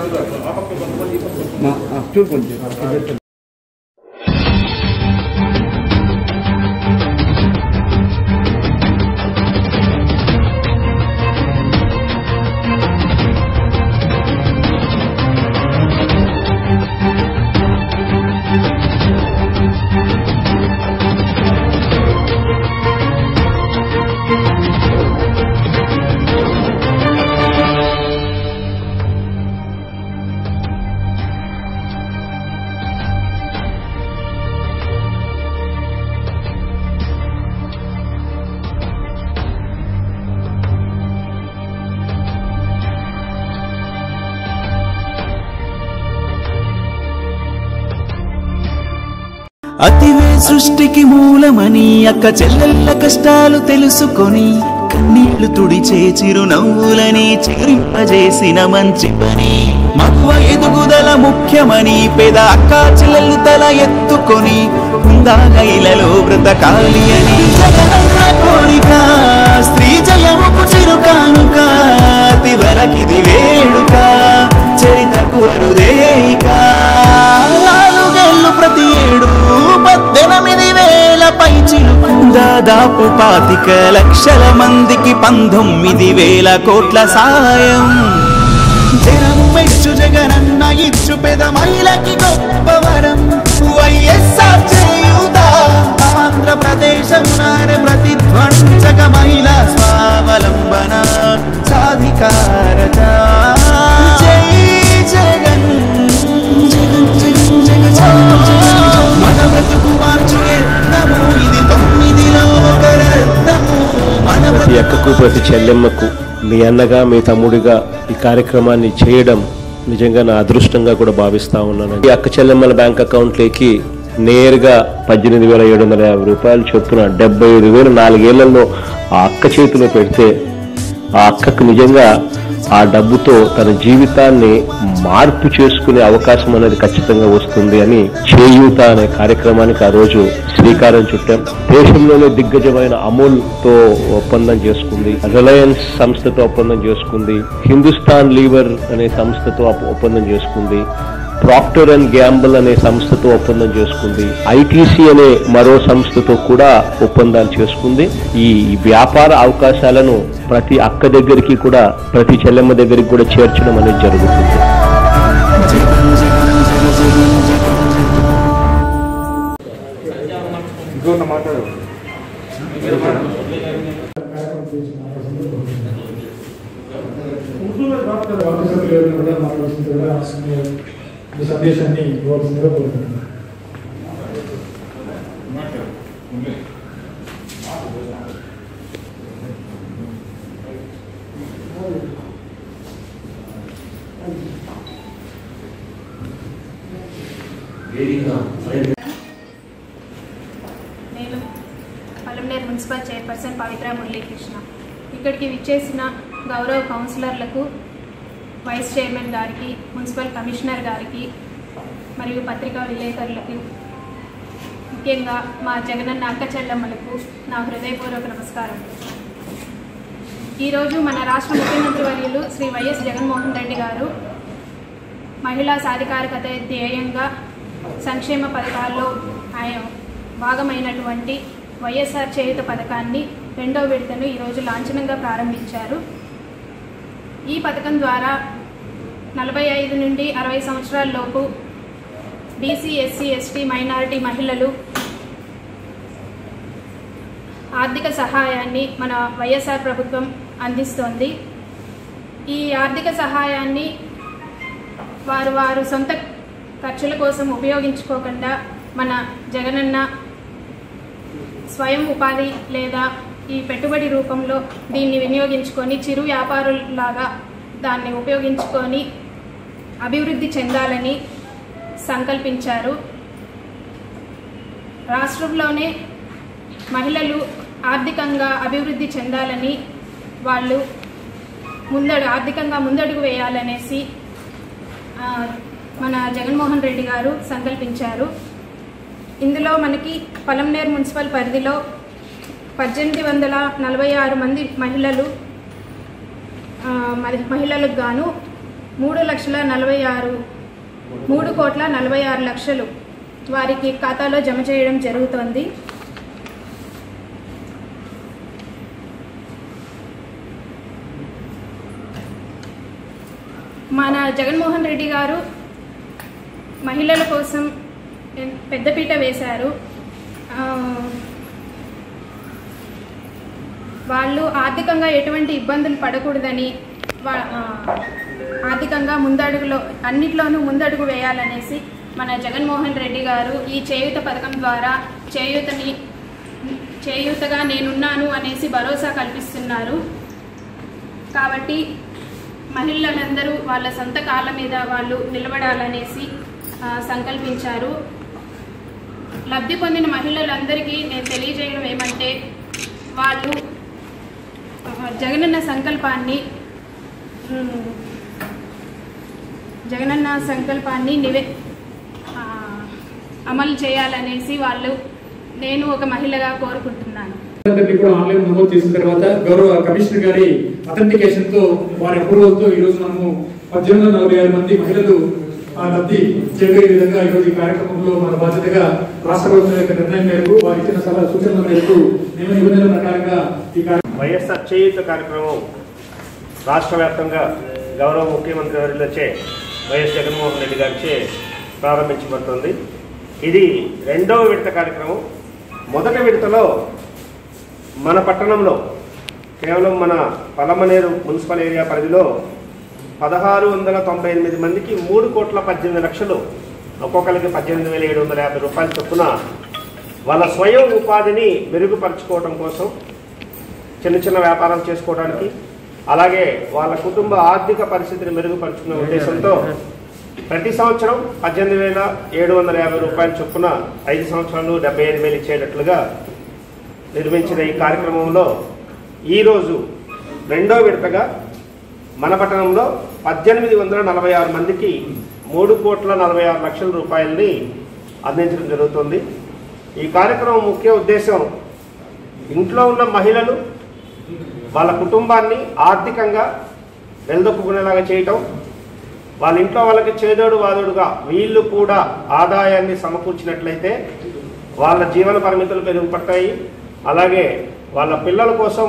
చూడు కొంచెం అతివే సృష్టికి మూలమని అక్క చెల్లెళ్ళ కష్టాలు తెలుసుకొని కన్నీళ్లు తుడిచే చిరునవ్వులని చిగురింపజేసిన మంచి పని మగువ ఎదుగుదల ముఖ్యమని పేద అక్క చెల్లెళ్ళు తల ఎత్తుకొని కుందాగైలలో బ్రతకాలి అని జగనన్న కోరిక స్త్రీ జయముకు చిరు కానుక తివరకిది వేడుక చరితకు అరుదేయిక నాలుగేళ్లు ప్రతి ఏడు పద్దెనిమిది వేల పై చిలుకు దాదాపు పాతిక లక్షల మందికి పంతొమ్మిది వేల కోట్ల సాయం జనం మెచ్చు జగనన్న ఇచ్చు పెద మహిళకి గొప్ప వరం వైఎస్ఆర్ చేయుత ఆంధ్రప్రదేశం నారే ప్రతిధ్వనించక మహిళ స్వావలంబన సాధికారత జై జగన్ జగన్ జగన్ జగన్ జగన్ జగన్ మన బ్రతుకు మార్చు యత్నము ఇది తొమ్మిదిలో ఒక రత్నము మన ప్రతి బ్రతుకు అక్కకు ప్రతి చెల్లెమ్మకు మీ అన్నగా మీ తమ్ముడిగా ఈ కార్యక్రమాన్ని చేయడం నిజంగా నా అదృష్టంగా కూడా భావిస్తా ఉన్నాను ఈ అక్క చెల్లెమ్మల బ్యాంక్ అకౌంట్లోకి నేరుగా పద్దెనిమిది వేల ఏడు వందల యాభై రూపాయలు చొప్పున డెబ్బై ఐదు వేలు నాలుగేళ్లలో ఆ అక్క చేతిలో పెడితే ఆ అక్కకు నిజంగా ఆ డబ్బుతో తన జీవితాన్ని మార్పు చేసుకునే అవకాశం అనేది ఖచ్చితంగా వస్తుంది అని చేయూత అనే కార్యక్రమానికి ఆ రోజు శ్రీకారం చుట్టాం దేశంలోనే దిగ్గజమైన అమూల్ తో ఒప్పందం చేసుకుంది రిలయన్స్ సంస్థతో ఒప్పందం చేసుకుంది హిందుస్థాన్ లీవర్ అనే సంస్థతో ఒప్ప- ఒప్పందం చేసుకుంది ప్రాక్టర్ అండ్ గ్యాంబుల్ అనే సంస్థతో ఒప్పందం చేసుకుంది ఐటీసీ అనే మరో సంస్థతో కూడా ఒప్పందాలు చేసుకుంది ఈ వ్యాపార అవకాశాలను ప్రతి అక్క దగ్గరికి కూడా ప్రతి చెల్లెమ్మ దగ్గరికి కూడా చేర్చడం అనేది జరుగుతుంది ఇంకొన్న మాట్లాడు ఆఫీసర్ లెవెల్ కూడా మాట్లాడుతుందిగా ఈ సందేశాన్ని ఇవ్వాల్సిందిగా కోరుకుంటున్నాను నేను పలంనేరు మున్సిపల్ చైర్పర్సన్ పవిత్ర మురళీకృష్ణ ఇక్కడికి విచ్చేసిన గౌరవ కౌన్సిలర్లకు వైస్ చైర్మన్ గారికి మున్సిపల్ కమిషనర్ గారికి మరియు పత్రికా విలేకరులకు ముఖ్యంగా మా జగనన్న అక్క చెల్లమ్మలకు నా హృదయపూర్వక నమస్కారం ఈరోజు మన రాష్ట్ర ముఖ్యమంత్రి వర్యులు శ్రీ వైఎస్ జగన్మోహన్ రెడ్డి గారు మహిళా సాధికారికత ధ్యేయంగా సంక్షేమ పథకాల్లో ఆయన భాగమైనటువంటి వైఎస్ఆర్ చేయుత పథకాన్ని రెండో విడతను ఈరోజు లాంఛనంగా ప్రారంభించారు ఈ పథకం ద్వారా నలభై ఐదు నుండి అరవై సంవత్సరాల లోపు బీసీ ఎస్సీ ఎస్టీ మైనారిటీ మహిళలు ఆర్థిక సహాయాన్ని మన వైఎస్ఆర్ ప్రభుత్వం అందిస్తోంది ఈ ఆర్థిక సహాయాన్ని వారు వారు సొంత ఖర్చుల కోసం ఉపయోగించుకోకుండా మన జగనన్న స్వయం ఉపాధి లేదా ఈ పెట్టుబడి రూపంలో దీన్ని వినియోగించుకొని చిరు వ్యాపారులాగా దాన్ని ఉపయోగించుకొని అభివృద్ధి చెందాలని సంకల్పించారు రాష్ట్రంలోనే మహిళలు ఆర్థికంగా అభివృద్ధి చెందాలని వాళ్ళు ముందడు ఆర్థికంగా ముందడుగు వేయాలనేసి ఆ, మన జగన్మోహన్ రెడ్డి గారు సంకల్పించారు ఇందులో మనకి పలంనేర్ మున్సిపల్ పరిధిలో పద్దెనిమిది వందల నలభై ఆరు మంది మహిళలు ఆ, మరి మహిళలకు గాను మూడు లక్షల నలభై ఆరు మూడు కోట్ల నలభై ఆరు లక్షలు వారికి ఖాతాలో జమ చేయడం జరుగుతోంది మన జగన్మోహన్ రెడ్డి గారు మహిళల కోసం పెద్దపీట వేశారు ఆ, వాళ్ళు ఆర్థికంగా ఎటువంటి ఇబ్బందులు పడకూడదని వా- ఆ, ఆర్థికంగా ముందడుగులో అన్నిట్లోనూ ముందడుగు వేయాలనేసి మన జగన్మోహన్ రెడ్డి గారు ఈ చేయూత పథకం ద్వారా చేయూతని చేయూతగా నేనున్నాను అనేసి భరోసా కల్పిస్తున్నారు కాబట్టి మహిళలందరూ వాళ్ళ సొంత కాళ్ళ మీద వాళ్ళు నిలబడాలనేసి ఆ, సంకల్పించారు లబ్ధి పొందిన మహిళలందరికీ నేను తెలియజేయడం ఏమంటే వాళ్ళు ఆ, జగనన్న సంకల్పాన్ని ఉమ్, జగనన్న సంకల్పాన్ని నివే ఆ, అమలు చేయాలనేసి వాళ్ళు నేను ఒక మహిళగా కోరుకుంటున్నాను అందరినీ కూడా ఆన్లైన్ నమోదు చేసిన తర్వాత గౌరవ కమిషనర్ గారి అథెంటికేషన్ తో వారి అప్రూవల్ తో ఈ రోజు మనము పద్దెనిమిది వందల నలభై ఆరు మంది మహిళలు ఆ లబ్ధి చేయగలిగే విధంగా ఈ రోజు ఈ కార్యక్రమంలో మన బాధ్యతగా రాష్ట్ర ప్రభుత్వం యొక్క నిర్ణయం మేరకు వారు ఇచ్చిన సలహా సూచనల మేరకు నియమ నిబంధనల ప్రకారంగా ఈ కార్యక్రమం వైఎస్ఆర్ చేయూత కార్యక్రమం రాష్ట్ర వ్యాప్తంగా గౌరవ ముఖ్యమంత్రి వర్యులచే వైఎస్ జగన్మోహన్ రెడ్డి గారిచే ప్రారంభించబడుతుంది ఇది రెండవ విడత కార్యక్రమం మొదటి విడతలో మన పట్టణంలో కేవలం మన పలమనేరు మున్సిపల్ ఏరియా పరిధిలో పదహారు వందల తొంభై ఎనిమిది మందికి మూడు కోట్ల పద్దెనిమిది లక్షలు ఒక్కొక్కరికి పద్దెనిమిది వేల ఏడు వందల యాభై రూపాయల చొప్పున వాళ్ళ స్వయం ఉపాధిని మెరుగుపరచుకోవడం కోసం చిన్న చిన్న వ్యాపారం చేసుకోవడానికి అలాగే వాళ్ళ కుటుంబ ఆర్థిక పరిస్థితిని మెరుగుపరుచుకునే ఉద్దేశంతో ప్రతి సంవత్సరం పద్దెనిమిది వేల ఏడు వందల యాభై రూపాయల చొప్పున ఐదు సంవత్సరాలు డెబ్బై ఐదు వేలు ఇచ్చేటట్లుగా నిర్మించిన ఈ కార్యక్రమంలో ఈరోజు రెండో విడతగా మన పట్టణంలో పద్దెనిమిది వందల నలభై ఆరు మందికి మూడు కోట్ల నలభై ఆరు లక్షల రూపాయలని అందించడం జరుగుతుంది ఈ కార్యక్రమం ముఖ్య ఉద్దేశం ఇంట్లో ఉన్న మహిళలు వాళ్ళ కుటుంబాన్ని ఆర్థికంగా నిలదొక్కుకునేలాగా చేయటం వాళ్ళ ఇంట్లో వాళ్ళకి చేదోడు వాదోడుగా వీళ్ళు కూడా ఆదాయాన్ని సమకూర్చినట్లయితే వాళ్ళ జీవన పరిమితులు మెరుగుపడతాయి అలాగే వాళ్ళ పిల్లల కోసం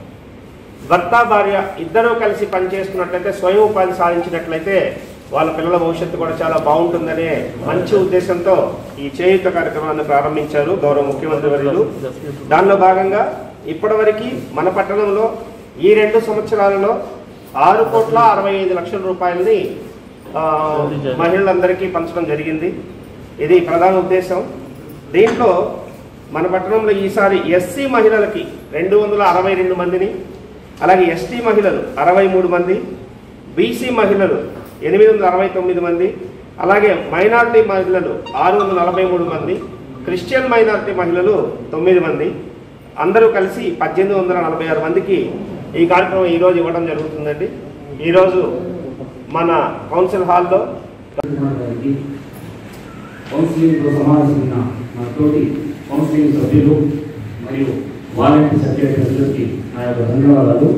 భర్త భార్య ఇద్దరూ కలిసి పనిచేసుకున్నట్లయితే స్వయం ఉపాధి సాధించినట్లయితే వాళ్ళ పిల్లల భవిష్యత్తు కూడా చాలా బాగుంటుందనే మంచి ఉద్దేశంతో ఈ చేయుత కార్యక్రమాన్ని ప్రారంభించారు గౌరవ ముఖ్యమంత్రి వర్యులు దానిలో భాగంగా ఇప్పటివరకు మన పట్టణంలో ఈ రెండు సంవత్సరాలలో ఆరు కోట్ల అరవై ఐదు లక్షల రూపాయలని ఆ, మహిళలందరికీ పంచడం జరిగింది ఇది ప్రధాన ఉద్దేశం దీంట్లో మన పట్టణంలో ఈసారి ఎస్సీ మహిళలకి రెండు వందల అరవై రెండు మందిని అలాగే ఎస్టీ మహిళలు అరవై మూడు మంది బీసీ మహిళలు ఎనిమిది వందల అరవై తొమ్మిది మంది అలాగే మైనారిటీ మహిళలు ఆరు వందల నలభై మూడు మంది క్రిస్టియన్ మైనారిటీ మహిళలు తొమ్మిది మంది అందరూ కలిసి పద్దెనిమిది వందల నలభై ఆరు మందికి ఈ కార్యక్రమం ఈరోజు ఇవ్వడం జరుగుతుందండి ఈరోజు మన కౌన్సిల్ హాల్లో కుమార్ గారికి కౌన్సిలింగ్లో సమావేశమైన మన తోటి కౌన్సిలింగ్ సభ్యులు మరియు వాలంటీర్ సెక్రటరీలకి నా యొక్క ధన్యవాదాలు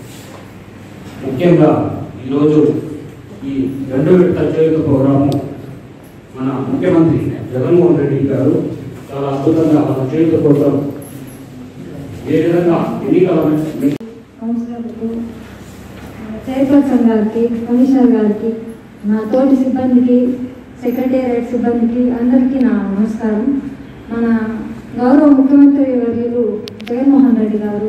ముఖ్యంగా ఈరోజు ఈ రెండు విడత చేయుత ప్రోగ్రాము మన ముఖ్యమంత్రి జగన్మోహన్ రెడ్డి గారు చాలా అద్భుతంగా మన చేయుత ప్రోగ్రాం ఏ విధంగా ఎన్నికల కౌన్సిలర్లకు చైర్పర్సన్ గారికి కమిషనర్ గారికి నా తోటి సిబ్బందికి సెక్రటేరియట్ సిబ్బందికి అందరికీ నా నమస్కారం మన గౌరవ ముఖ్యమంత్రి వర్యులు జగన్మోహన్ రెడ్డి గారు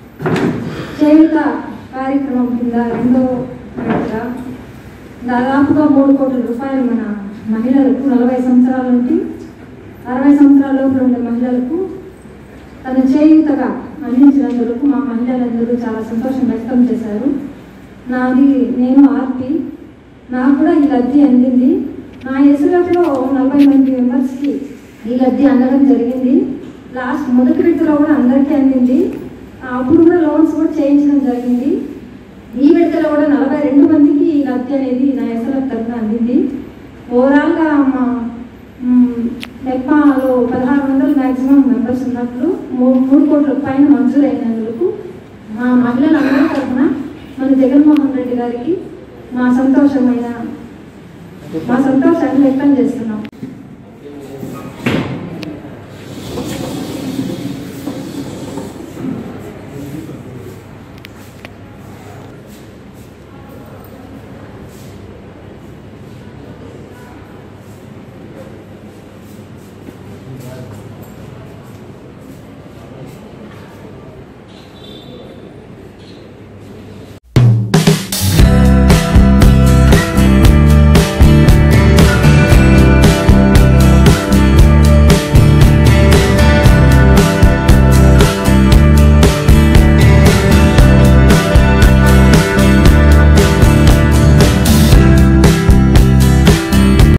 చేయుత కార్యక్రమం కింద రెండో విడతగా దాదాపుగా మూడు కోట్ల రూపాయలు మన మహిళలకు నలభై సంవత్సరాల నుండి అరవై సంవత్సరాల లోపల ఉండే మహిళలకు తన చేయూతగా అందించినందుకు మా మహిళలందరూ చాలా సంతోషం వ్యక్తం చేశారు నాది నేను ఆర్పి నాకు కూడా ఈ లబ్ధి అందింది నా ఎసులట్లో నలభై మంది మెంబర్స్కి ఈ లబ్ధి అందడం జరిగింది లాస్ట్ మొదటి విడతలో కూడా అందరికీ అందింది అప్పుడు కూడా లోన్స్ కూడా చేయించడం జరిగింది ఈ విడతలో కూడా నలభై రెండు మందికి ఈ లబ్ధి అనేది నా ఎస్ఎల్ఎఫ్ తరఫున అందింది ఓవరాల్గా మా మ్, నెప్పాలో పదహారు వందలు మ్యాక్సిమం మెంబర్స్ ఉన్నట్లు మూ- మూడు కోట్ల పైన మంజూరు అయినందుకు మా మహిళలందరి తరఫున మన జగన్మోహన్ రెడ్డి గారికి మా సంతోషమైన మా సంతోషాన్ని వ్యక్తం చేస్తున్నాం